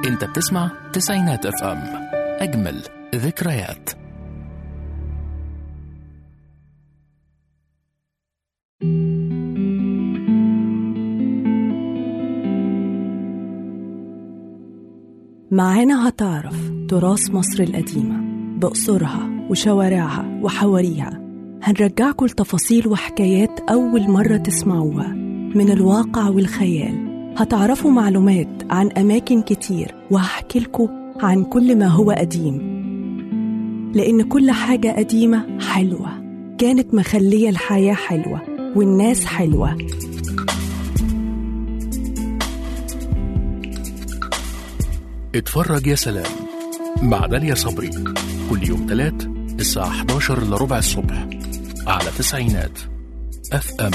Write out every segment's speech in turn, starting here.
انت بتسمع تسعينات اف ام اجمل ذكريات معانا هتعرف تراث مصر القديمة بقصرها وشوارعها وحواريها هنرجعكم لتفاصيل وحكايات أول مرة تسمعوها من الواقع والخيال هتعرفوا معلومات عن أماكن كتير وهحكي لكم عن كل ما هو قديم لأن كل حاجة قديمة حلوة كانت مخلية الحياة حلوة والناس حلوة اتفرج يا سلام مع داليا صبري كل يوم تلات الساعة 11 إلا ربع الصبح على تسعينات اف ام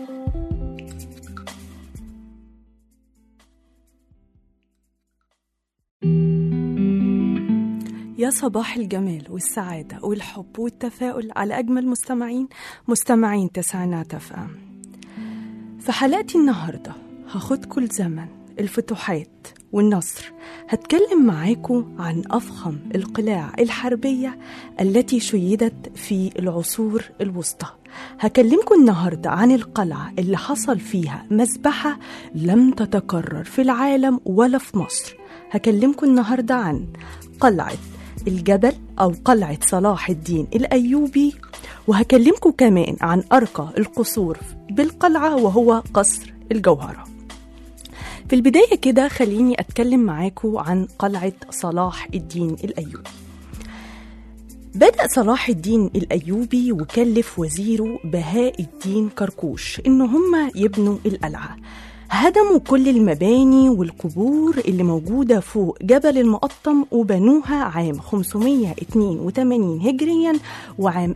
يا صباح الجمال والسعادة والحب والتفاؤل على أجمل مستمعين مستمعين تسعينات اف ام في حلقتي النهاردة هاخدكم لزمن الفتوحات والنصر هتكلم معاكم عن أفخم القلاع الحربية التي شيدت في العصور الوسطى هكلمكم النهاردة عن القلعة اللي حصل فيها مذبحة لم تتكرر في العالم ولا في مصر هكلمكم النهاردة عن قلعة الجبل أو قلعة صلاح الدين الأيوبي وهكلمكم كمان عن أرقى القصور بالقلعة وهو قصر الجوهرة في البداية كده خليني أتكلم معاكم عن قلعة صلاح الدين الأيوبي بدأ صلاح الدين الأيوبي وكلف وزيره بهاء الدين كركوش إن هم يبنوا القلعة هدموا كل المباني والقبور اللي موجودة فوق جبل المقطم وبنوها عام 582 هجريا وعام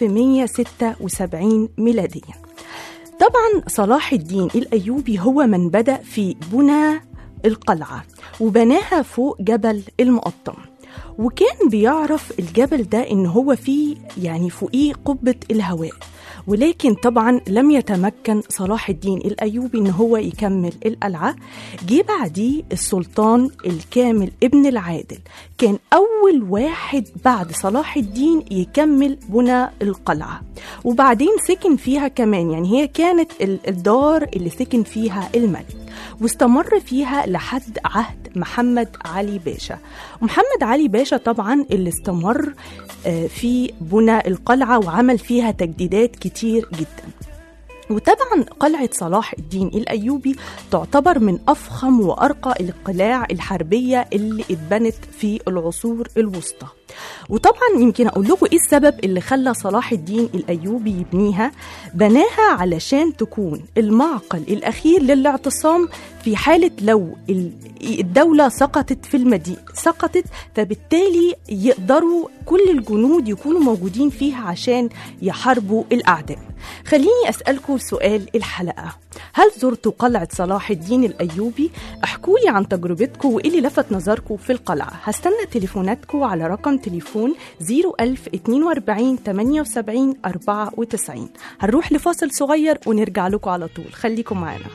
1176 ميلاديا طبعا صلاح الدين الأيوبي هو من بدأ في بناء القلعة وبناها فوق جبل المقطم وكان بيعرف الجبل ده ان هو فيه يعني فوقيه قبة الهواء ولكن طبعا لم يتمكن صلاح الدين الايوبي ان هو يكمل القلعه جه بعديه السلطان الكامل ابن العادل كان اول واحد بعد صلاح الدين يكمل بناء القلعه وبعدين سكن فيها كمان يعني هي كانت الدار اللي سكن فيها الملك واستمر فيها لحد عهد محمد علي باشا محمد علي باشا طبعا اللي استمر في بناء القلعة وعمل فيها تجديدات كتير جدا وطبعا قلعة صلاح الدين الأيوبي تعتبر من أفخم وأرقى القلاع الحربية اللي اتبنت في العصور الوسطى وطبعا يمكن اقول لكم ايه السبب اللي خلى صلاح الدين الايوبي يبنيها بناها علشان تكون المعقل الاخير للاعتصام في حاله لو الدوله سقطت في المدينه سقطت فبالتالي يقدروا كل الجنود يكونوا موجودين فيها عشان يحاربوا الاعداء خليني اسالكم سؤال الحلقه هل زرتوا قلعة صلاح الدين الأيوبي؟ احكوا لي عن تجربتكم وإيه اللي لفت نظركم في القلعة هستنى تليفوناتكم على رقم تليفون 01042 78 94 هنروح لفاصل صغير ونرجع لكم على طول خليكم معانا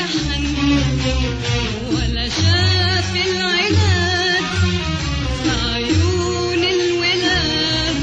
محن ولا شاف العناد في عيون الولاد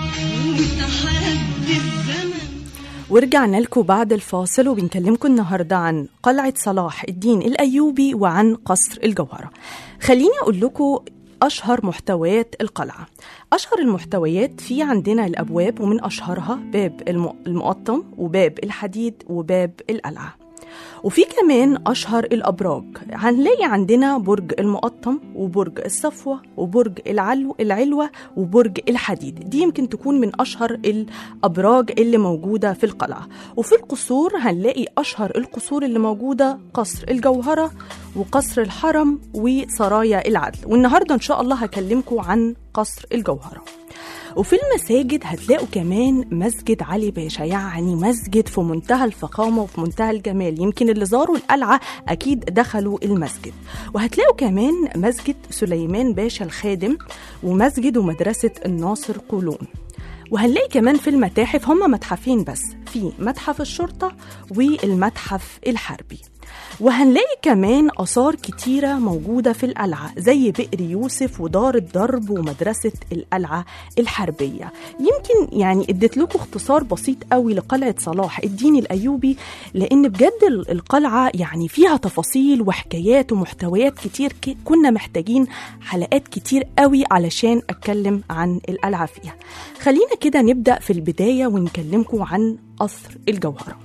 وتحدي الزمن ورجعنا لكم بعد الفاصل وبنكلمكم النهارده عن قلعة صلاح الدين الأيوبي وعن قصر الجوهرة. خليني أقول لكم أشهر محتويات القلعة. أشهر المحتويات في عندنا الأبواب ومن أشهرها باب الم- المقطم وباب الحديد وباب القلعة. وفي كمان أشهر الأبراج هنلاقي عندنا برج المقطم وبرج الصفوة وبرج العلو العلوة وبرج الحديد دي يمكن تكون من أشهر الأبراج اللي موجودة في القلعة وفي القصور هنلاقي أشهر القصور اللي موجودة قصر الجوهرة وقصر الحرم وسرايا العدل والنهاردة إن شاء الله هكلمكم عن قصر الجوهرة وفي المساجد هتلاقوا كمان مسجد علي باشا يعني مسجد في منتهى الفخامة وفي منتهى الجمال يمكن اللي زاروا القلعة أكيد دخلوا المسجد وهتلاقوا كمان مسجد سليمان باشا الخادم ومسجد ومدرسة الناصر قولون وهنلاقي كمان في المتاحف هم متحفين بس في متحف الشرطة والمتحف الحربي وهنلاقي كمان آثار كتيرة موجودة في القلعة زي بئر يوسف ودار الضرب ومدرسة القلعة الحربية يمكن يعني اديت لكم اختصار بسيط قوي لقلعة صلاح الدين الأيوبي لأن بجد ال- القلعة يعني فيها تفاصيل وحكايات ومحتويات كتير ك- كنا محتاجين حلقات كتير قوي علشان أتكلم عن القلعة فيها خلينا كده نبدأ في البداية ونكلمكم عن قصر الجوهرة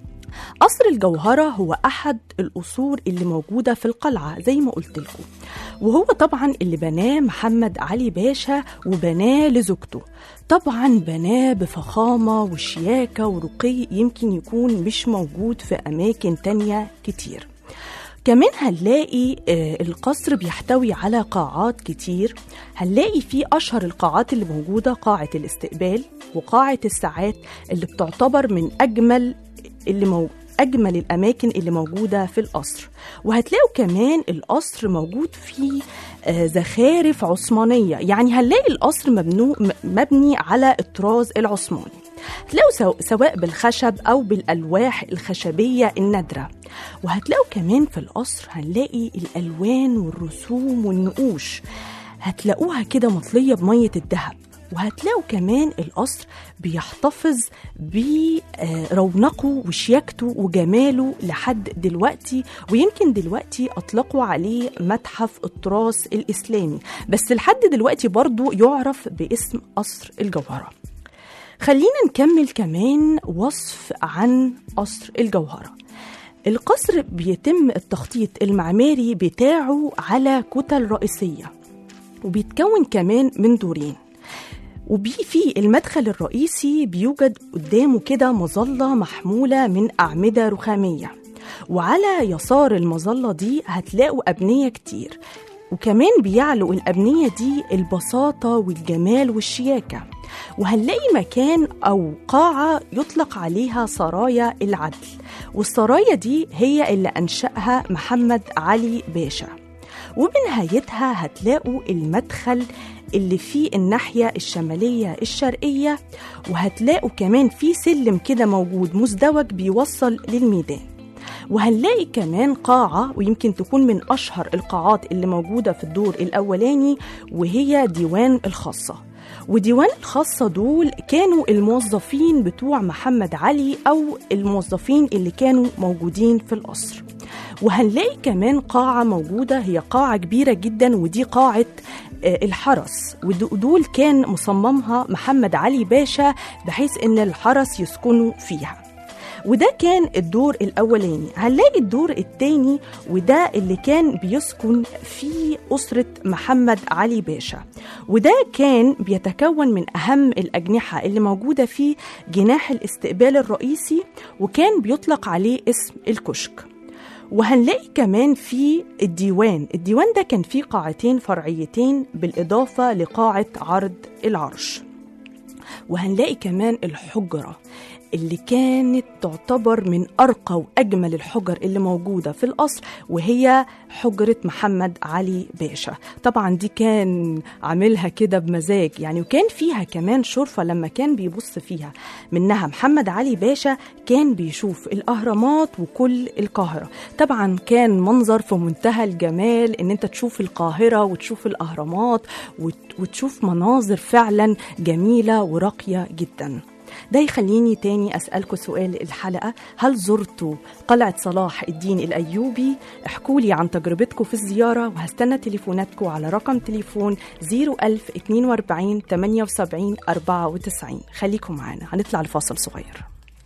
قصر الجوهرة هو أحد القصور اللي موجودة في القلعة زي ما قلت لكم وهو طبعا اللي بناه محمد علي باشا وبناه لزوجته طبعا بناه بفخامة وشياكة ورقي يمكن يكون مش موجود في أماكن تانية كتير كمان هنلاقي آه، القصر بيحتوي على قاعات كتير هنلاقي فيه أشهر القاعات اللي موجودة قاعة الاستقبال وقاعة الساعات اللي بتعتبر من أجمل اللي مو أجمل الأماكن اللي موجودة في القصر وهتلاقوا كمان القصر موجود فيه آه، زخارف عثمانية يعني هنلاقي القصر مبنو م- مبني على الطراز العثماني هتلاقوا سو- سواء بالخشب أو بالألواح الخشبية النادرة وهتلاقوا كمان في القصر هنلاقي الألوان والرسوم والنقوش هتلاقوها كده مطلية بمية الذهب وهتلاقوا كمان القصر بيحتفظ برونقه وشياكته وجماله لحد دلوقتي ويمكن دلوقتي أطلقوا عليه متحف التراث الإسلامي بس لحد دلوقتي برضو يعرف باسم قصر الجوهرة خلينا نكمل كمان وصف عن قصر الجوهرة القصر بيتم التخطيط المعماري بتاعه على كتل رئيسية وبيتكون كمان من دورين وبي في المدخل الرئيسي بيوجد قدامه كده مظلة محمولة من أعمدة رخامية وعلى يسار المظلة دي هتلاقوا أبنية كتير وكمان بيعلو الأبنية دي البساطة والجمال والشياكة وهنلاقي مكان أو قاعة يطلق عليها سرايا العدل والسرايا دي هي اللي أنشأها محمد علي باشا وبنهايتها هتلاقوا المدخل اللي فيه الناحية الشمالية الشرقية وهتلاقوا كمان في سلم كده موجود مزدوج بيوصل للميدان وهنلاقي كمان قاعة ويمكن تكون من أشهر القاعات اللي موجودة في الدور الأولاني وهي ديوان الخاصة وديوان الخاصة دول كانوا الموظفين بتوع محمد علي أو الموظفين اللي كانوا موجودين في القصر وهنلاقي كمان قاعة موجودة هي قاعة كبيرة جدا ودي قاعة آه، الحرس ودول كان مصممها محمد علي باشا بحيث ان الحرس يسكنوا فيها وده كان الدور الأولاني هنلاقي الدور التاني وده اللي كان بيسكن فيه أسرة محمد علي باشا وده كان بيتكون من أهم الأجنحة اللي موجودة فيه جناح الاستقبال الرئيسي وكان بيطلق عليه اسم الكشك وهنلاقي كمان في الديوان الديوان ده كان فيه قاعتين فرعيتين بالإضافة لقاعة عرض العرش وهنلاقي كمان الحجرة اللي كانت تعتبر من أرقى وأجمل الحجر اللي موجودة في القصر وهي حجرة محمد علي باشا طبعا دي كان عاملها كده بمزاج يعني وكان فيها كمان شرفة لما كان بيبص فيها منها محمد علي باشا كان بيشوف الأهرامات وكل القاهرة طبعا كان منظر في منتهى الجمال ان انت تشوف القاهرة وتشوف الأهرامات وت- وتشوف مناظر فعلا جميلة وراقية جدا ده يخليني تاني أسألكم سؤال الحلقة هل زرتوا قلعة صلاح الدين الأيوبي؟ احكوا لي عن تجربتكم في الزيارة وهستنى تليفوناتكم على رقم تليفون 01042 78 94 خليكم معانا هنطلع لفاصل صغير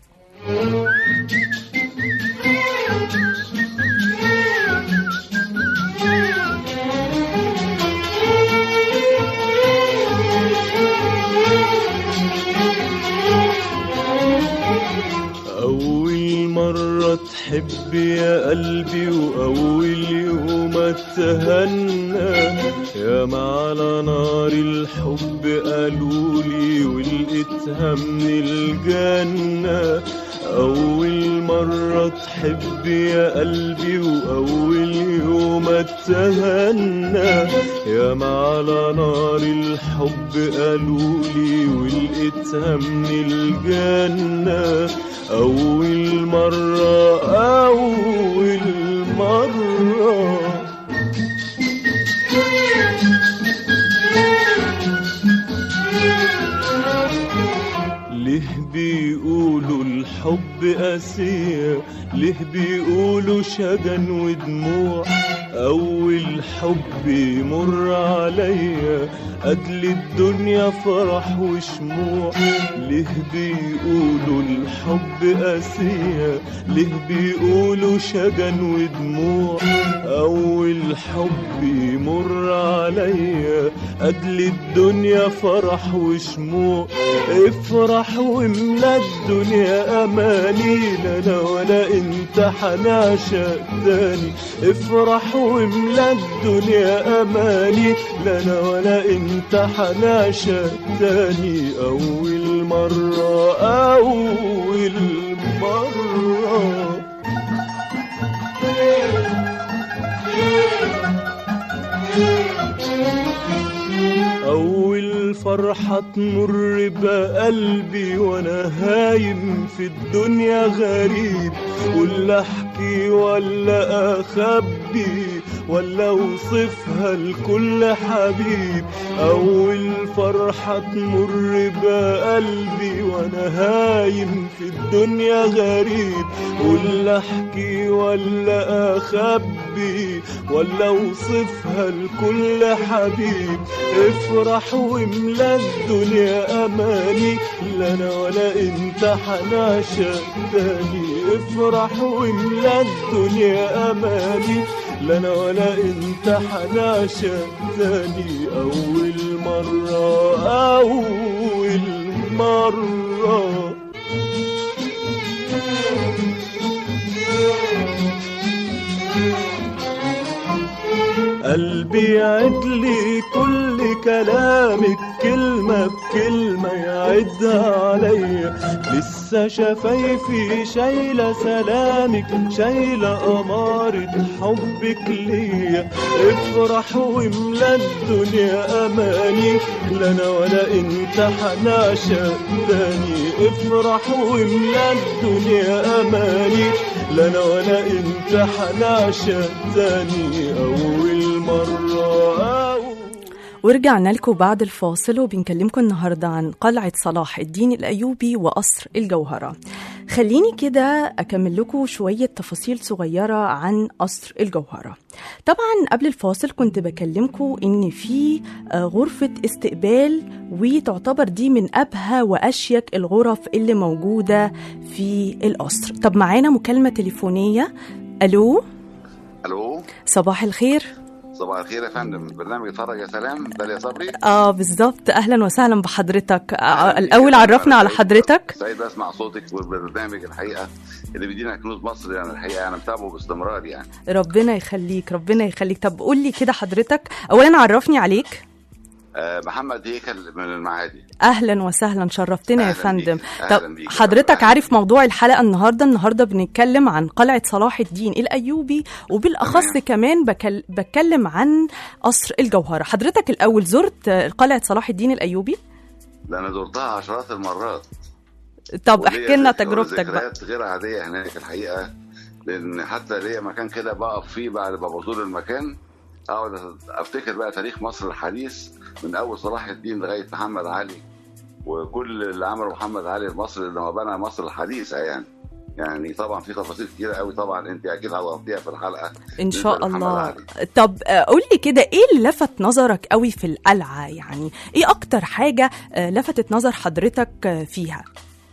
أول مرة تحب يا قلبي وأول يوم اتهنى يا ما على نار الحب قالولي ولقيتها من الجنة أول مرة تحب يا قلبي وأول يوم اتهنى يا ما على نار الحب قالولي ولقيتها من الجنة أول مرة أول مرة ليه بيقولوا الحب قاسية ليه بيقولوا شجن ودموع أول حب يمر عليا قتل الدنيا فرح وشموع ليه بيقولوا الحب قاسية ليه بيقولوا شجن ودموع أول حب يمر عليا قتل الدنيا فرح وشموع افرح واملا الدنيا اماني لا انا ولا انت حنعشق تاني افرح واملا الدنيا اماني لا انا ولا انت حنعشق تاني اول مرة اول مرة أول فرحة تمر بقلبي وأنا هايم في الدنيا غريب ولا أحكي ولا أخبي ولا أوصفها لكل حبيب أول فرحة تمر بقلبي وأنا هايم في الدنيا غريب ولا أحكي ولا أخبي ولا أوصفها لكل حبيب افرح واملا الدنيا أماني لا أنا ولا أنت حنعشق تاني افرح واملا الدنيا أماني لا أنا ولا أنت حنعشق تاني أول مرة أول مرة قلبي يعد لي كل كلامك كلمة بكلمة يعدها عليا لسه شفايفي شايلة سلامك شايلة أمارة حبك ليا افرح واملا الدنيا أماني لا أنا ولا أنت حنعشق تاني افرح واملا الدنيا أماني لا أنا ولا أنت حنعشق تاني أول مرة أول ورجعنا لكم بعد الفاصل وبنكلمكم النهارده عن قلعة صلاح الدين الأيوبي وقصر الجوهرة. خليني كده أكمل لكم شوية تفاصيل صغيرة عن قصر الجوهرة. طبعا قبل الفاصل كنت بكلمكم إن في آه، غرفة استقبال وتعتبر دي من أبهى وأشيك الغرف اللي موجودة في القصر. طب معانا مكالمة تليفونية ألو الو صباح الخير صباح الخير يا فندم برنامج اتفرج يا سلام ده يا صبري اه بالظبط اهلا وسهلا بحضرتك آه الاول عرفنا على حضرتك سعيد اسمع صوتك والبرنامج الحقيقه اللي بيدينا كنوز مصر يعني الحقيقه انا متابعه باستمرار يعني ربنا يخليك ربنا يخليك طب قول لي كده حضرتك اولا عرفني عليك آه، محمد هيكل من المعادي اهلا وسهلا شرفتنا يا أهلاً فندم بيك. أهلاً طب بيك. حضرتك أهلاً عارف موضوع الحلقه النهارده النهارده بنتكلم عن قلعه صلاح الدين الايوبي وبالاخص تمام. كمان بكل... بتكلم عن قصر الجوهره حضرتك الاول زرت آه، قلعه صلاح الدين الايوبي ده انا زرتها عشرات المرات طب وليا احكي لنا ذكرى- تجربتك بقى ذكريات غير عاديه هناك الحقيقه لان حتى ليا مكان كده بقف فيه بعد ما بزور المكان اقعد افتكر بقى تاريخ مصر الحديث من اول صلاح الدين لغايه محمد علي وكل اللي عمله محمد علي لمصر لما بنى مصر الحديثه يعني يعني طبعا في تفاصيل كتيره قوي طبعا انت اكيد هتغطيها في الحلقه ان شاء بالنسبة لمحمد الله علي. طب آه، قول لي كده ايه اللي لفت نظرك قوي في القلعه يعني ايه اكتر حاجه آه، لفتت نظر حضرتك آه، فيها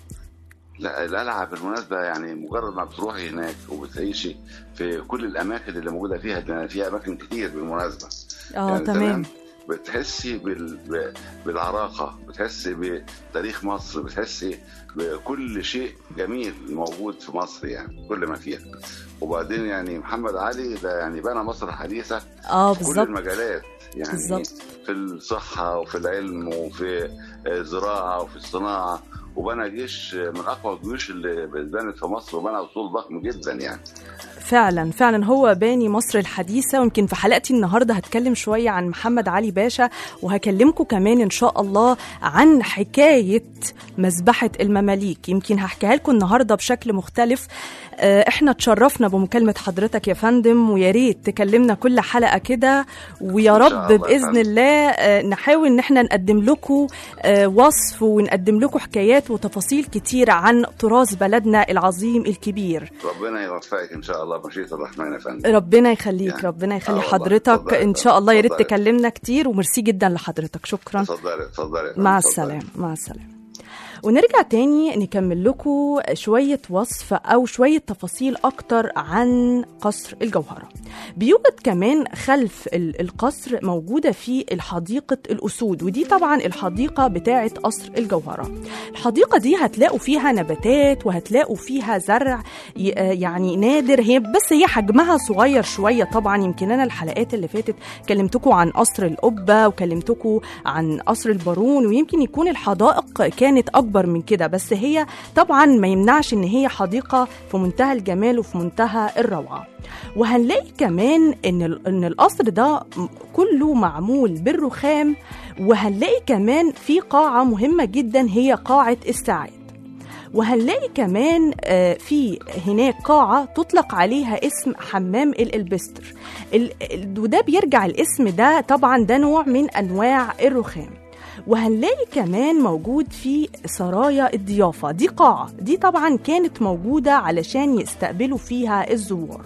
لا القلعه بالمناسبه يعني مجرد ما بتروحي هناك وبتعيشي في كل الاماكن اللي موجوده فيها ده فيها اماكن كتير بالمناسبه اه يعني تمام بتحسي بال... ب- بالعراقه بتحسي بتاريخ مصر بتحسي بكل شيء جميل موجود في مصر يعني كل ما فيها وبعدين يعني محمد علي ده يعني بنى مصر الحديثه اه في كل بالظبط المجالات يعني بالظبط. في الصحه وفي العلم وفي الزراعه وفي الصناعه وبنى جيش من اقوى الجيوش اللي بنت في مصر وبنى اصول ضخم جدا يعني فعلا فعلا هو باني مصر الحديثة ويمكن في حلقتي النهاردة هتكلم شوية عن محمد علي باشا وهكلمكم كمان إن شاء الله عن حكاية مذبحة المماليك يمكن هحكيها لكم النهاردة بشكل مختلف آه، احنا اتشرفنا بمكالمة حضرتك يا فندم ويا ريت تكلمنا كل حلقة كده ويا إن شاء رب الله يا بإذن فندم. الله آه، نحاول ان احنا نقدم لكم آه، وصف ونقدم لكم حكايات وتفاصيل كتيرة عن تراث بلدنا العظيم الكبير ربنا يوفقك ان شاء الله بمشيئه الرحمن يا فندم ربنا يخليك يعني. ربنا يخلي آه والله. حضرتك اتفضلي، ان شاء الله يا ريت اتفضلي. تكلمنا كتير وميرسي جدا لحضرتك شكرا اتفضلي اتفضلي يا فندم، مع اتفضلي. السلامه مع السلامه ونرجع تاني نكمل لكم شوية وصف أو شوية تفاصيل أكتر عن قصر الجوهرة بيوجد كمان خلف ال- القصر موجودة في الحديقة الأسود ودي طبعا الحديقة بتاعة قصر الجوهرة الحديقة دي هتلاقوا فيها نباتات وهتلاقوا فيها زرع ي- آه يعني نادر هي بس هي حجمها صغير شوية طبعا يمكن أنا الحلقات اللي فاتت كلمتكم عن قصر القبة وكلمتكم عن قصر البارون ويمكن يكون الحدائق كانت أكبر من كده بس هي طبعا ما يمنعش إن هي حديقة في منتهى الجمال وفي منتهى الروعة وهنلاقي كمان إن ال- إن القصر ده م- كله معمول بالرخام وهنلاقي كمان في قاعة مهمة جدا هي قاعة الساعات وهنلاقي كمان آه، في هناك قاعة تطلق عليها اسم حمام الالبستر ال- ال- وده بيرجع الاسم ده طبعا ده نوع من أنواع الرخام وهنلاقي كمان موجود في سرايا الضيافة دي قاعة دي طبعا كانت موجودة علشان يستقبلوا فيها الزوار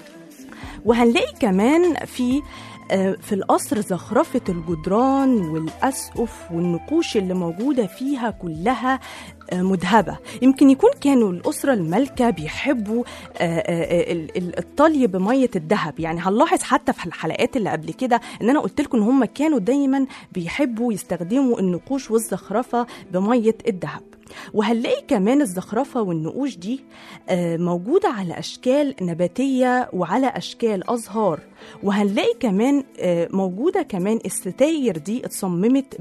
وهنلاقي كمان في آه، في القصر زخرفة الجدران والأسقف والنقوش اللي موجودة فيها كلها آه، مذهبة يمكن يكون كانوا الأسرة المالكة بيحبوا آه، آه، ال- ال- الطلي بمية الذهب يعني هنلاحظ حتى في الحلقات اللي قبل كده ان انا قلت لكم ان هم كانوا دايما بيحبوا يستخدموا النقوش والزخرفة بمية الذهب وهنلاقي كمان الزخرفة والنقوش دي آه، موجودة على أشكال نباتية وعلى أشكال أزهار وهنلاقي كمان آه، موجودة كمان الستاير دي اتصممت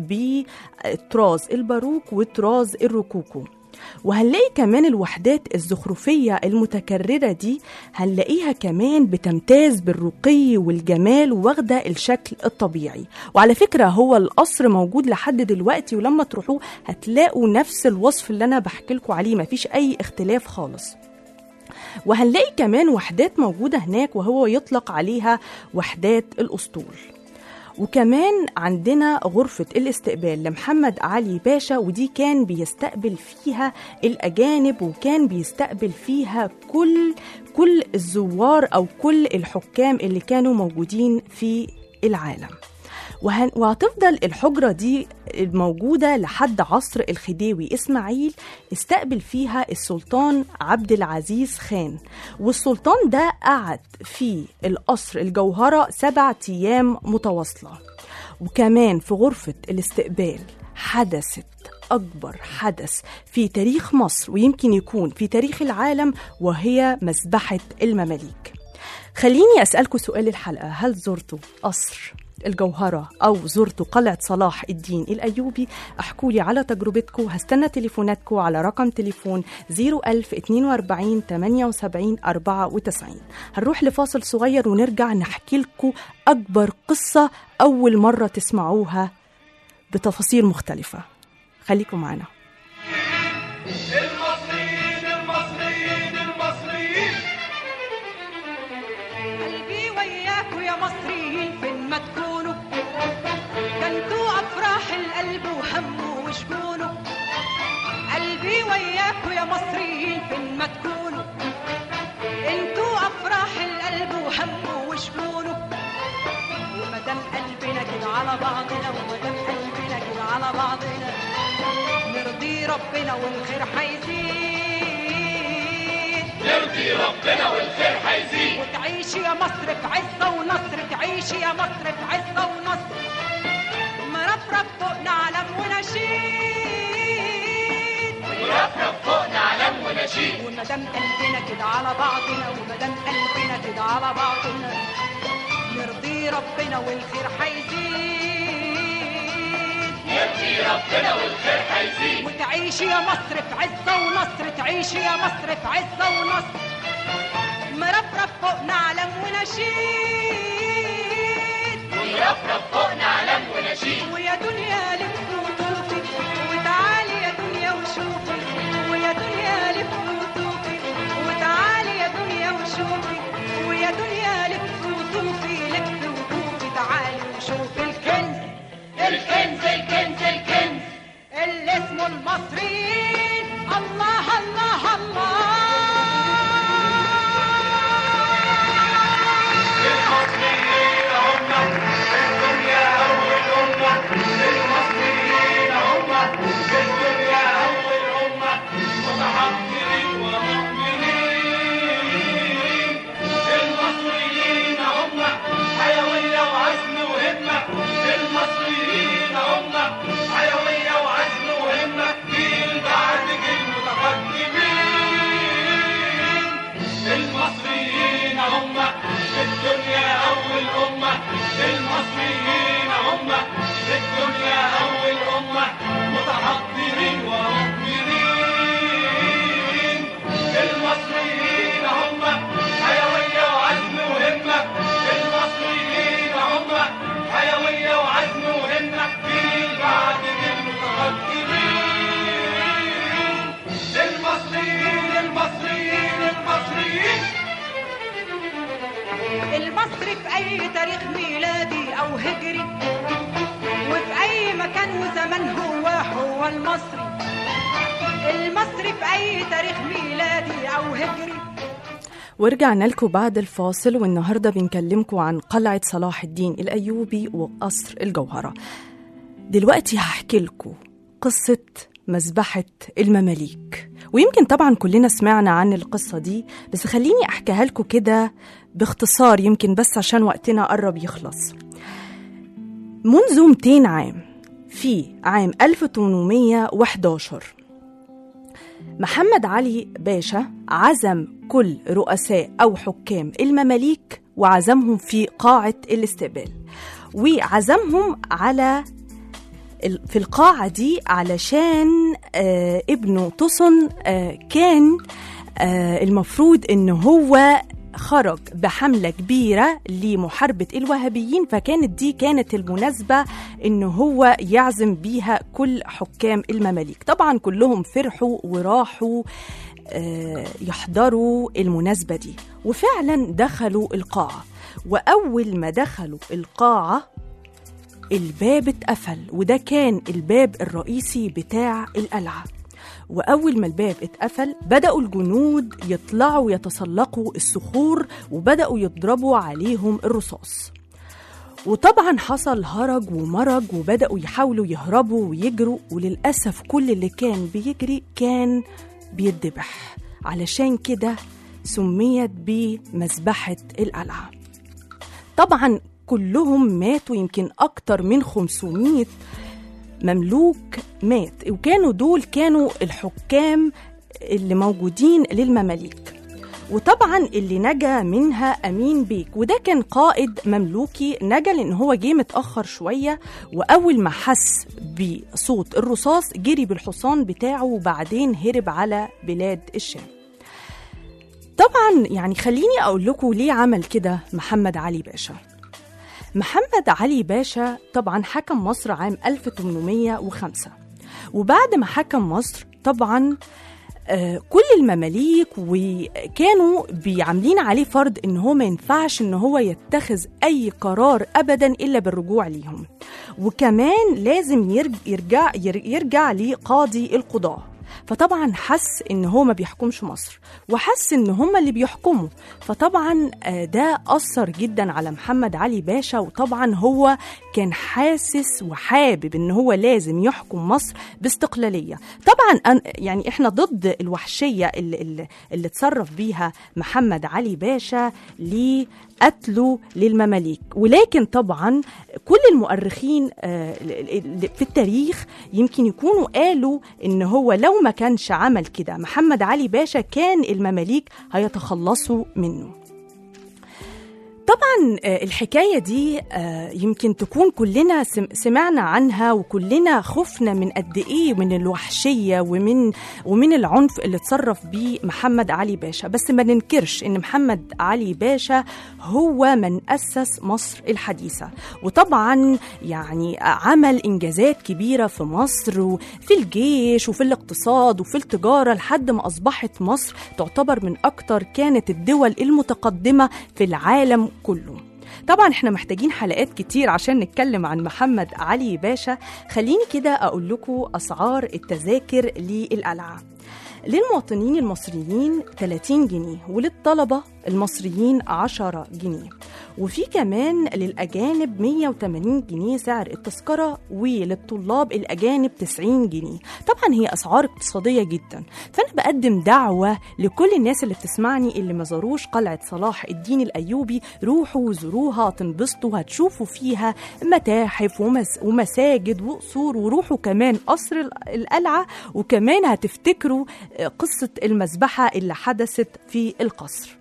بطراز الباروك وطراز الروكوكو وهنلاقي كمان الوحدات الزخرفية المتكررة دي هنلاقيها كمان بتمتاز بالرقي والجمال واخدة الشكل الطبيعي وعلى فكرة هو القصر موجود لحد دلوقتي ولما تروحوه هتلاقوا نفس الوصف اللي أنا بحكي لكم عليه مفيش أي اختلاف خالص وهنلاقي كمان وحدات موجودة هناك وهو يطلق عليها وحدات الأسطول وكمان عندنا غرفة الاستقبال لمحمد علي باشا ودي كان بيستقبل فيها الأجانب وكان بيستقبل فيها كل كل الزوار أو كل الحكام اللي كانوا موجودين في العالم وهن... وهتفضل الحجرة دي موجودة لحد عصر الخديوي إسماعيل استقبل فيها السلطان عبد العزيز خان والسلطان ده قعد في القصر الجوهرة سبعة أيام متواصلة وكمان في غرفة الاستقبال حدثت أكبر حدث في تاريخ مصر ويمكن يكون في تاريخ العالم وهي مذبحة المماليك خليني أسألكم سؤال الحلقة هل زرتوا قصر الجوهرة أو زرتوا قلعة صلاح الدين الأيوبي احكوا لي على تجربتكم هستنى تليفوناتكم على رقم تليفون 01042 78 94 هنروح لفاصل صغير ونرجع نحكي لكم أكبر قصة أول مرة تسمعوها بتفاصيل مختلفة خليكم معنا المصريين المصريين المصريين قلبي وياكوا يا مصريين فين ما تكونوا ده انتوا افراح القلب وهمه وشجونه قلبي وياكوا يا مصريين فين ما تكونوا انتوا افراح القلب وهمه وشجونه ومدام قلبنا كده على بعضنا ومدام قلبنا كده على بعضنا نرضي ربنا والخير هيزيد نرضي ربنا والخير هيزيد وتعيشي يا مصر في عزة ونصر تعيشي يا مصر في عزة ونصر مرفرف فوقنا علم ونشيد ورفرف فوقنا علم ونشيد ومدام قلبنا كده على بعضنا ومدام قلبنا كده على بعضنا نرضي ربنا والخير هيزيد نرضي ربنا والخير هيزيد وتعيشي يا مصر في عزة ونصر تعيشي يا مصر في عزة ونصر مرفرف فوقنا علم ونشيد ورفرف فوقنا علم ونشيد ويا دنيا لف وطوفي وتعالي يا دنيا وشوفي ويا دنيا لف وطوفي وتعالي يا دنيا وشوفي ويا دنيا لف وطوفي لف وطوفي تعالي وشوفي الكنز الكنز الكنز الكنز اللي اسمه المصريين الله الله الله المصريين هم الدنيا أول أمة المصريين هم الدنيا أول أمة متحضرين ومؤمنين المصريين هم حيوية وعزم وهمة المصريين هم حيوية وعزم وهمة جيل بعد جيل متقدمين المصريين هم في الدنيا أول أمة المصريين هم في الدنيا أول أمة متحضرين ومؤمنين المصريين هم حيوية وعزم وهمة المصريين هم حيوية وعزم وهمة جيل بعد جيل متقدمين المصريين المصريين المصريين المصري في أي تاريخ ميلادي أو هجري وفي أي مكان وزمان هو هو المصري المصري في أي تاريخ ميلادي أو هجري ورجعنا لكم بعد الفاصل والنهارده بنكلمكم عن قلعة صلاح الدين الأيوبي وقصر الجوهرة. دلوقتي هحكي لكم قصة مذبحة المماليك ويمكن طبعا كلنا سمعنا عن القصة دي بس خليني أحكيها لكم كده باختصار يمكن بس عشان وقتنا قرب يخلص منذ 200 عام في عام 1811 محمد علي باشا عزم كل رؤساء أو حكام المماليك وعزمهم في قاعة الاستقبال وعزمهم على ال- في القاعة دي علشان آه ابنه تصن آه كان آه المفروض ان هو خرج بحملة كبيرة لمحاربة الوهابيين فكانت دي كانت المناسبة ان هو يعزم بيها كل حكام المماليك طبعا كلهم فرحوا وراحوا آه، يحضروا المناسبة دي وفعلا دخلوا القاعة وأول ما دخلوا القاعة الباب اتقفل وده كان الباب الرئيسي بتاع القلعة وأول ما الباب اتقفل بدأوا الجنود يطلعوا يتسلقوا الصخور وبدأوا يضربوا عليهم الرصاص وطبعا حصل هرج ومرج وبدأوا يحاولوا يهربوا ويجروا وللأسف كل اللي كان بيجري كان بيتذبح علشان كده سميت بمذبحة القلعة طبعا كلهم ماتوا يمكن أكتر من 500 مملوك مات وكانوا دول كانوا الحكام اللي موجودين للمماليك وطبعا اللي نجا منها أمين بيك وده كان قائد مملوكي نجا لأن هو جه متأخر شوية وأول ما حس بصوت الرصاص جري بالحصان بتاعه وبعدين هرب على بلاد الشام طبعا يعني خليني أقول لكم ليه عمل كده محمد علي باشا محمد علي باشا طبعا حكم مصر عام 1805 وبعد ما حكم مصر طبعا آه، كل المماليك وكانوا بيعاملين عليه فرض ان هو ما ينفعش ان هو يتخذ اي قرار ابدا الا بالرجوع ليهم وكمان لازم يرج- يرجع ير- يرجع لقاضي القضاه فطبعا حس ان هو ما بيحكمش مصر وحس ان هم اللي بيحكموا فطبعا آه، ده اثر جدا على محمد علي باشا وطبعا هو كان حاسس وحابب ان هو لازم يحكم مصر باستقلاليه طبعا أن- يعني احنا ضد الوحشيه اللي, اللي, اللي اتصرف بيها محمد علي باشا لقتله للمماليك ولكن طبعا كل المؤرخين آه، ال- ال- في التاريخ يمكن يكونوا قالوا ان هو لو ما كانش عمل كده محمد علي باشا كان المماليك هيتخلصوا منه طبعا آه، الحكاية دي آه، يمكن تكون كلنا سم- سمعنا عنها وكلنا خفنا من قد ايه من الوحشية ومن ومن العنف اللي اتصرف بيه محمد علي باشا بس ما ننكرش ان محمد علي باشا هو من أسس مصر الحديثة وطبعا يعني عمل إنجازات كبيرة في مصر وفي الجيش وفي الاقتصاد وفي التجارة لحد ما أصبحت مصر تعتبر من أكتر كانت الدول المتقدمة في العالم كله طبعا احنا محتاجين حلقات كتير عشان نتكلم عن محمد علي باشا خليني كده اقول لكم اسعار التذاكر للقلعه للمواطنين المصريين 30 جنيه وللطلبة المصريين 10 جنيه وفي كمان للأجانب 180 جنيه سعر التذكرة وللطلاب الأجانب 90 جنيه طبعا هي أسعار اقتصادية جدا فأنا بقدم دعوة لكل الناس اللي بتسمعني اللي ما زاروش قلعة صلاح الدين الأيوبي روحوا وزوروها تنبسطوا هتشوفوا فيها متاحف ومس ومساجد وقصور وروحوا كمان قصر ال- القلعة وكمان هتفتكروا آه، قصة المذبحة اللي حدثت في القصر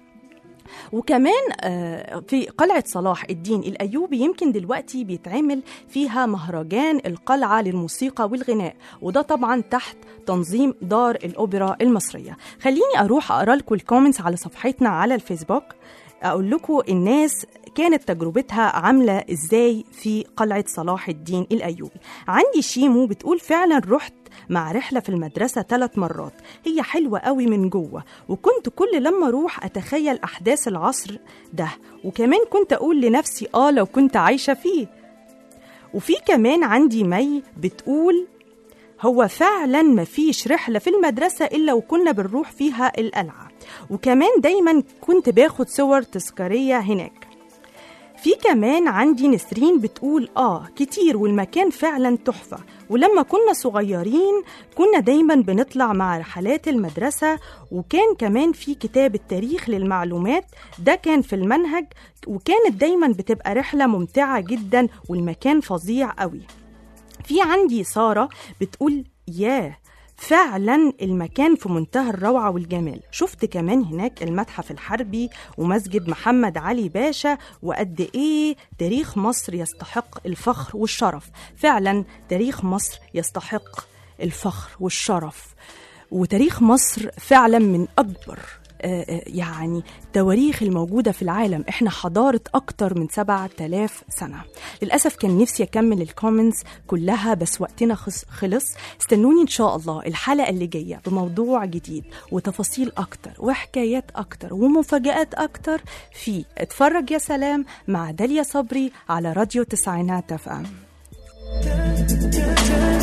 وكمان آه، في قلعة صلاح الدين الأيوبي يمكن دلوقتي بيتعمل فيها مهرجان القلعة للموسيقى والغناء وده طبعا تحت تنظيم دار الأوبرا المصرية خليني أروح أقرأ لكم الكومنتس على صفحتنا على الفيسبوك أقول لكم الناس كانت تجربتها عاملة إزاي في قلعة صلاح الدين الأيوبي عندي شيمو بتقول فعلا رحت مع رحلة في المدرسة ثلاث مرات هي حلوة قوي من جوه وكنت كل لما أروح أتخيل أحداث العصر ده وكمان كنت أقول لنفسي آه لو كنت عايشة فيه وفي كمان عندي مي بتقول هو فعلا مفيش رحلة في المدرسة إلا وكنا بنروح فيها القلعة وكمان دايما كنت باخد صور تذكارية هناك في كمان عندي نسرين بتقول آه كتير والمكان فعلا تحفة ولما كنا صغيرين كنا دايما بنطلع مع رحلات المدرسة وكان كمان في كتاب التاريخ للمعلومات ده كان في المنهج وكانت دايما بتبقى رحلة ممتعة جدا والمكان فظيع قوي في عندي سارة بتقول ياه فعلا المكان في منتهى الروعة والجمال شفت كمان هناك المتحف الحربي ومسجد محمد علي باشا وقد ايه تاريخ مصر يستحق الفخر والشرف فعلا تاريخ مصر يستحق الفخر والشرف وتاريخ مصر فعلا من أكبر آه، آه، يعني تواريخ الموجودة في العالم احنا حضارة أكتر من 7000 سنة للأسف كان نفسي أكمل الكومنتس كلها بس وقتنا خص- خلص استنوني إن شاء الله الحلقة اللي جاية بموضوع جديد وتفاصيل أكتر وحكايات أكتر ومفاجآت أكتر في اتفرج يا سلام مع داليا صبري على راديو تسعينات اف ام